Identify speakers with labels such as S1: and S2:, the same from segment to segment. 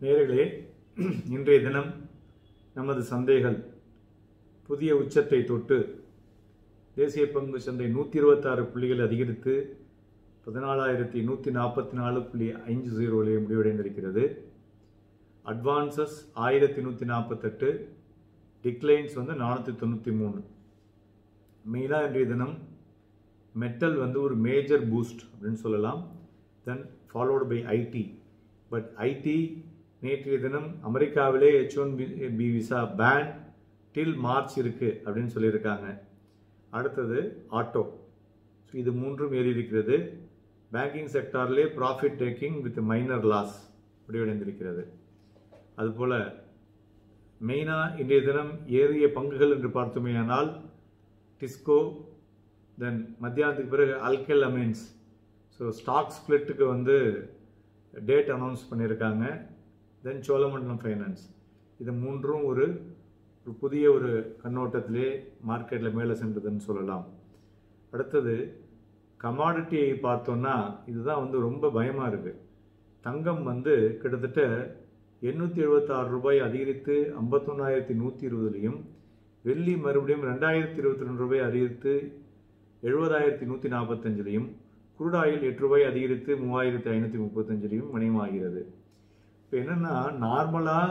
S1: நேர்களே இன்றைய தினம் நமது சந்தைகள் புதிய உச்சத்தை தொட்டு தேசிய பங்கு சந்தை நூற்றி இருபத்தாறு புள்ளிகள் அதிகரித்து பதினாலாயிரத்தி நூற்றி நாற்பத்தி நாலு புள்ளி ஐந்து ஜீரோவிலே முடிவடைந்திருக்கிறது அட்வான்சஸ் ஆயிரத்தி நூற்றி நாற்பத்தெட்டு டிக்ளைன்ஸ் வந்து நானூற்றி தொண்ணூற்றி மூணு மெயினாக இன்றைய தினம் மெட்டல் வந்து ஒரு மேஜர் பூஸ்ட் அப்படின்னு சொல்லலாம் then followed by IT but IT நேற்றைய தினம் அமெரிக்காவிலே H one B visa ban till March இருக்கு அப்படின்னு சொல்லியிருக்காங்க அடுத்தது ஆட்டோ ஸோ இது மூன்றும் ஏறி இருக்கிறது பேங்கிங் செக்டார்லே profit taking with minor loss முடிவடைந்திருக்கிறது அதுபோல் மெயினாக இன்றைய தினம் ஏறிய பங்குகள் என்று பார்த்தோமேயானால் டிஸ்கோ தென் மத்தியானத்துக்கு பிறகு அல்கெல் அமீன்ஸ் ஸோ ஸ்டாக் ஸ்பிளிட்டுக்கு வந்து டேட் அனௌன்ஸ் பண்ணியிருக்காங்க தென் சோழமண்டலம் ஃபைனான்ஸ் இது மூன்றும் ஒரு ஒரு புதிய ஒரு கண்ணோட்டத்திலே மார்க்கெட்டில் மேலே சென்றதுன்னு சொல்லலாம் அடுத்தது கமாடிட்டியை பார்த்தோன்னா இதுதான் வந்து ரொம்ப பயமாக இருக்குது தங்கம் வந்து கிட்டத்தட்ட எண்ணூற்றி எழுபத்தாறு ரூபாய் அதிகரித்து ஐம்பத்தொன்னாயிரத்தி நூற்றி இருபதுலையும் வெள்ளி மறுபடியும் ரெண்டாயிரத்தி இருபத்தி ரெண்டு ரூபாய் அதிகரித்து எழுபதாயிரத்தி நூற்றி நாற்பத்தஞ்சிலையும் குருடாயில் எட்டு ரூபாய் அதிகரித்து மூவாயிரத்தி ஐநூற்றி முப்பத்தஞ்சிலையும் மணியமாகிறது இப்போ என்னென்னா நார்மலாக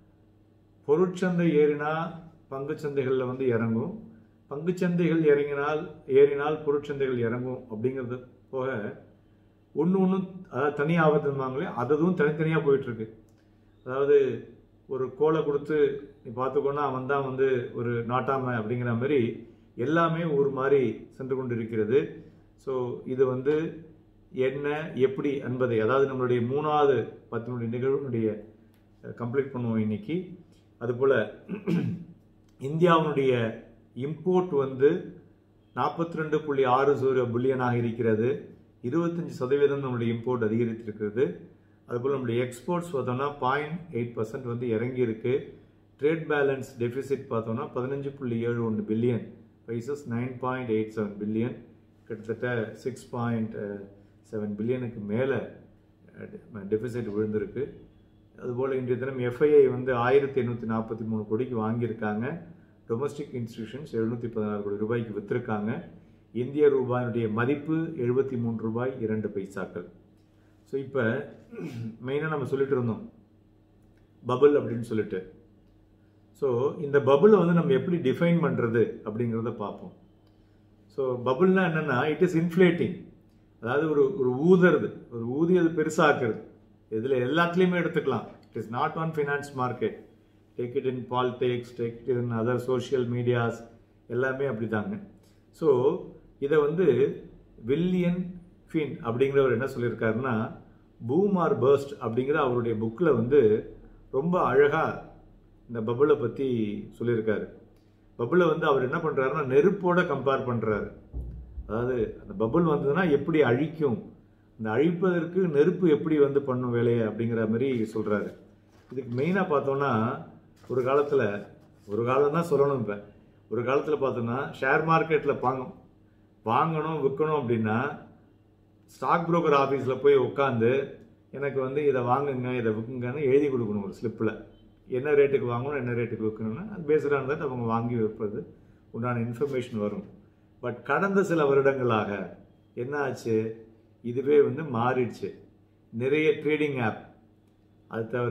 S1: பொருட்சந்தை ஏறினா பங்குச்சந்தைகளில் வந்து இறங்கும் பங்குச்சந்தைகள் இறங்கினால் ஏறினால் பொருட்சந்தைகள் இறங்கும் அப்படிங்கிறது போக ஒன்று ஒன்று அதாவது தனி ஆபத்துமாங்களே அதுவும் தனித்தனியாக போயிட்டுருக்கு அதாவது ஒரு கோலை கொடுத்து நீ பார்த்துக்கோன்னா அவன் தான் வந்து ஒரு நாட்டாமை அப்படிங்கிற மாதிரி எல்லாமே ஒரு மாதிரி சென்று கொண்டிருக்கிறது ஸோ இது வந்து என்ன எப்படி என்பதை அதாவது நம்மளுடைய மூணாவது பத்தினுடைய நிகழ்வுடைய கம்ப்ளீட் பண்ணுவோம் இன்னைக்கு அதுபோல் இந்தியாவினுடைய இம்போர்ட் வந்து நாற்பத்தி ரெண்டு புள்ளி ஆறு சூரிய பில்லியனாக இருக்கிறது இருபத்தஞ்சி சதவீதம் நம்மளுடைய இம்போர்ட் அதிகரித்திருக்கிறது அதுபோல் நம்மளுடைய எக்ஸ்போர்ட்ஸ் பார்த்தோம்னா பாயிண்ட் எயிட் பர்சன்ட் வந்து இறங்கி இருக்கு ட்ரேட் பேலன்ஸ் டெபிசிட் பார்த்தோம்னா பதினஞ்சு புள்ளி ஏழு ஒன்று பில்லியன் பைசஸ் nine point eight seven billion கிட்டத்தட்ட சிக்ஸ் பாயிண்ட் செவன் பில்லியனுக்கு மேலே டெபிசிட் விழுந்திருக்கு அதுபோல் இன்றைய தினம் எஃப்ஐஐ வந்து ஆயிரத்தி எண்ணூற்றி நாற்பத்தி மூணு கோடிக்கு வாங்கியிருக்காங்க டொமஸ்டிக் இன்ஸ்டிடியூஷன்ஸ் எழுநூற்றி பதினாறு கோடி ரூபாய்க்கு விற்றுருக்காங்க இந்திய ரூபாயினுடைய மதிப்பு எழுபத்தி மூன்று ரூபாய் இரண்டு பைசாக்கள் ஸோ இப்போ மெயினாக நம்ம சொல்லிட்டு இருந்தோம் பபுள் அப்படின்னு சொல்லிட்டு ஸோ இந்த பபுளை வந்து நம்ம எப்படி டிஃபைன் பண்ணுறது அப்படிங்கிறத பார்ப்போம் ஸோ பபுள்னா என்னென்னா இட் இஸ் இன்ஃப்ளேட்டிங் அதாவது ஒரு ஒரு ஊதுறது ஒரு ஊதியது பெருசாக்குறது இதில் எல்லாத்துலேயுமே எடுத்துக்கலாம் it is not one finance market take it in politics take it in other social medias எல்லாமே அப்படி தாங்க ஸோ இதை வந்து வில்லியன் ஃபின் அப்படிங்கிறவர் என்ன சொல்லியிருக்காருன்னா பூம் ஆர் பர்ஸ்ட் அப்படிங்கிற அவருடைய புக்கில் வந்து ரொம்ப அழகாக இந்த பபுளை பற்றி சொல்லியிருக்காரு பபுளை வந்து அவர் என்ன பண்ணுறாருன்னா நெருப்போட கம்பேர் பண்ணுறாரு அதாவது அந்த பபுள் வந்ததுன்னா எப்படி அழிக்கும் அந்த அழிப்பதற்கு நெருப்பு எப்படி வந்து பண்ணும் வேலையை அப்படிங்கிற மாதிரி சொல்கிறாரு இதுக்கு மெயினாக பார்த்தோன்னா ஒரு காலத்தில் ஒரு காலம் தான் சொல்லணும் இப்போ ஒரு காலத்தில் பார்த்தோன்னா ஷேர் மார்க்கெட்டில் வாங்க வாங்கணும் விற்கணும் அப்படின்னா ஸ்டாக் புரோக்கர் ஆஃபீஸில் போய் உட்காந்து எனக்கு வந்து இதை வாங்குங்க இதை விற்குங்கன்னு எழுதி கொடுக்கணும் ஒரு ஸ்லிப்பில் என்ன ரேட்டுக்கு வாங்கணும் என்ன ரேட்டுக்கு விற்கணும்னா அது பேசுகிறாங்க தான் அவங்க வாங்கி விற்பது உண்டான இன்ஃபர்மேஷன் வரும் பட் கடந்த சில வருடங்களாக என்ன ஆச்சு இதுவே வந்து மாறிடுச்சு நிறைய ட்ரேடிங் ஆப் அது தவிர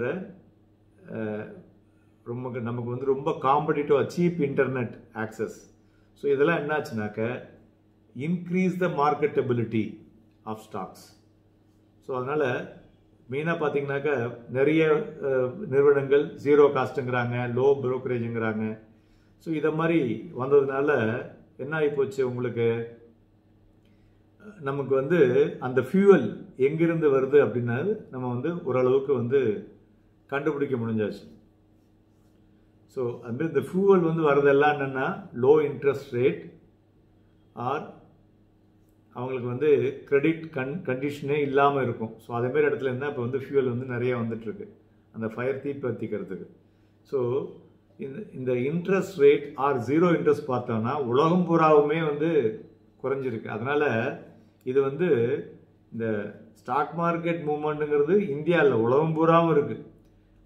S1: ரொம்ப நமக்கு வந்து ரொம்ப competitive cheap internet access so இதெல்லாம் என்னாச்சுனாக்க increase the marketability of stocks so அதனால் மெயினாக பார்த்தீங்கன்னாக்கா நிறைய நிறுவனங்கள் ஜீரோ காஸ்ட்டுங்கிறாங்க லோ ப்ரோக்கரேஜுங்கிறாங்க ஸோ இதை மாதிரி வந்ததுனால என்ன ஆகிப்போச்சு உங்களுக்கு நமக்கு வந்து அந்த ஃபியூவல் எங்கிருந்து வருது அப்படின்னா நம்ம வந்து ஓரளவுக்கு வந்து கண்டுபிடிக்க முடிஞ்சாச்சு ஸோ அந்த இந்த ஃபியூவல் வந்து வரதெல்லாம் என்னென்னா லோ இன்ட்ரெஸ்ட் ரேட் ஆர் அவங்களுக்கு வந்து கிரெடிட் கன் கண்டிஷனே இல்லாமல் இருக்கும் ஸோ அதேமாரி இடத்துல இருந்தால் இப்போ வந்து ஃபியூவல் வந்து நிறைய வந்துட்டுருக்கு அந்த ஃபயர் தீப்பற்றிக்கிறதுக்கு ஸோ இந்த இந்த interest rate are zero interest பார்த்தோன்னா உலகம் பூராவுமே வந்து குறைஞ்சிருக்கு அதனால் இது வந்து இந்த ஸ்டாக் மார்க்கெட் மூவ்மெண்ட்டுங்கிறது இந்தியாவில் உலகம் பூராவும் இருக்குது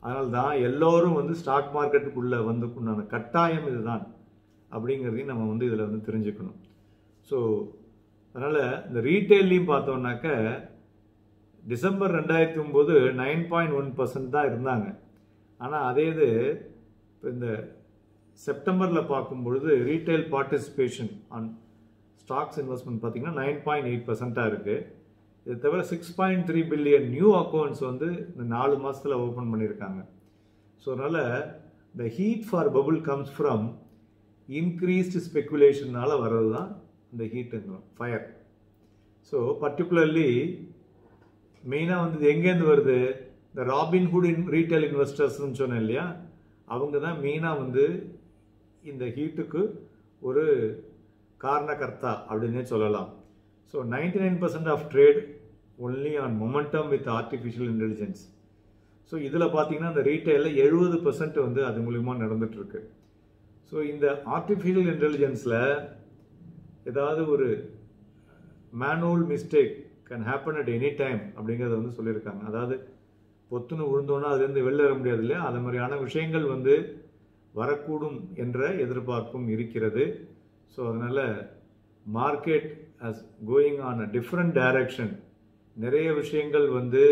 S1: அதனால தான் எல்லோரும் வந்து ஸ்டாக் மார்க்கெட்டுக்குள்ளே வந்து உண்டான கட்டாயம் இதுதான் அப்படிங்கிறதையும் நம்ம வந்து இதில் வந்து தெரிஞ்சுக்கணும் ஸோ அதனால் இந்த ரீட்டைல்லையும் பார்த்தோம்னாக்க டிசம்பர் ரெண்டாயிரத்தி ஒம்பது நைன் பாயிண்ட் ஒன் பர்சன்ட் தான் இருந்தாங்க ஆனால் அதே இது இப்போ இந்த செப்டம்பரில் பார்க்கும் பொழுது retail participation on stocks investment பார்த்தீங்கன்னா நைன் பாயிண்ட் எயிட் பர்சண்ட்டாக இருக்குது இது தவிர six point three billion new accounts வந்து இந்த நாலு மாதத்தில் ஓப்பன் பண்ணியிருக்காங்க ஸோ அதனால் the heat for bubble comes from increased ஸ்பெக்குலேஷனால் வர்றது தான் இந்த ஹீட்டுங்கிறோம் ஃபயர் ஸோ பர்டிகுலர்லி மெயினாக வந்து இது எங்கேருந்து வருது இந்த ராபின்ஹுட் இன் ரீட்டைல் இன்வெஸ்டர்ஸ்னு சொன்னேன் இல்லையா அவங்க தான் மெயினாக வந்து இந்த ஹீட்டுக்கு ஒரு காரணகர்த்தா அப்படின்னே சொல்லலாம் so ninety nine percent of trade only on momentum with artificial intelligence so இதில் பார்த்தீங்கன்னா இந்த ரீட்டைலில் எழுபது பர்சன்ட் வந்து அது மூலிமா நடந்துட்டுருக்கு ஸோ இந்த ஆர்டிஃபிஷியல் இன்டெலிஜென்ஸில் ஏதாவது ஒரு manual mistake can happen at any time அப்படிங்கிறத வந்து சொல்லியிருக்காங்க அதாவது பொத்துன்னு விழுந்தோன்னா அதுலேருந்து வெளில வர முடியாது இல்லையா அது மாதிரியான விஷயங்கள் வந்து வரக்கூடும் என்ற எதிர்பார்ப்பும் இருக்கிறது ஸோ அதனால் market as going on a different direction நிறைய விஷயங்கள் வந்து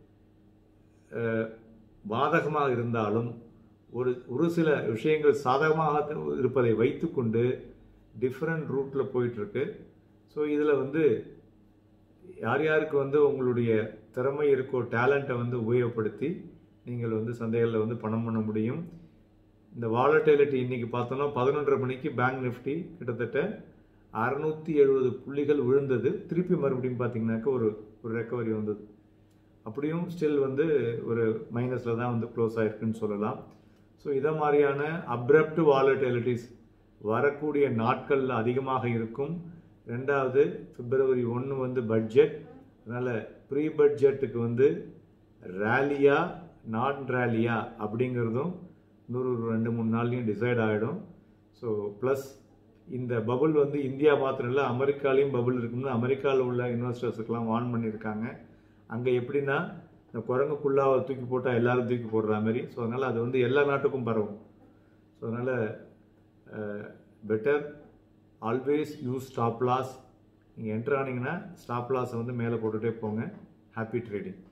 S1: பாதகமாக இருந்தாலும் ஒரு ஒரு சில விஷயங்கள் சாதகமாக இருப்பதை வைத்துக்கொண்டு டிஃப்ரெண்ட் ரூட்டில் போயிட்டுருக்கு ஸோ இதில் வந்து யார் யாருக்கு வந்து உங்களுடைய திறமை இருக்கோ டேலண்ட்டை வந்து உபயோகப்படுத்தி நீங்கள் வந்து சந்தைகளில் வந்து பணம் பண்ண முடியும் இந்த வாலட்டிலிட்டி இன்னைக்கு பார்த்தோம்னா பதினொன்றரை மணிக்கு பேங்க் நிஃப்டி கிட்டத்தட்ட அறுநூத்தி எழுபது புள்ளிகள் விழுந்தது திருப்பி மறுபடியும் பார்த்தீங்கன்னாக்க ஒரு ஒரு ரெக்கவரி வந்தது அப்படியும் ஸ்டில் வந்து ஒரு மைனஸில் தான் வந்து க்ளோஸ் ஆயிருக்குன்னு சொல்லலாம் ஸோ இதை மாதிரியான அப்ரப்ட் வாலட்டிலிட்டிஸ் வரக்கூடிய நாட்களில் அதிகமாக இருக்கும் ரெண்டாவது பிப்ரவரி ஒன்று வந்து பட்ஜெட் அதனால் ப்ரீ பட்ஜெட்டுக்கு வந்து ரேலியா நான் ரேலியா அப்படிங்கிறதும் இன்னொரு ஒரு ரெண்டு மூணு நாள்லையும் டிசைட் ஆகிடும் ஸோ ப்ளஸ் இந்த பபுள் வந்து இந்தியா மாத்திரம் இல்லை அமெரிக்காலையும் பபுள் இருக்குன்னு அமெரிக்காவில் உள்ள இன்வெஸ்டர்ஸுக்கெல்லாம் வார்ன் பண்ணியிருக்காங்க அங்கே எப்படின்னா இந்த குரங்கு குள்ளாவை தூக்கி போட்டால் எல்லாரும் தூக்கி போடுற மாதிரி ஸோ அதனால் அது வந்து எல்லா நாட்டுக்கும் பரவும் ஸோ அதனால் better always use stop loss நீங்கள் என்ட்ரு ஆனீங்கன்னா ஸ்டாப் லாஸை வந்து மேலே போட்டுகிட்டே போங்க ஹாப்பி ட்ரேடிங்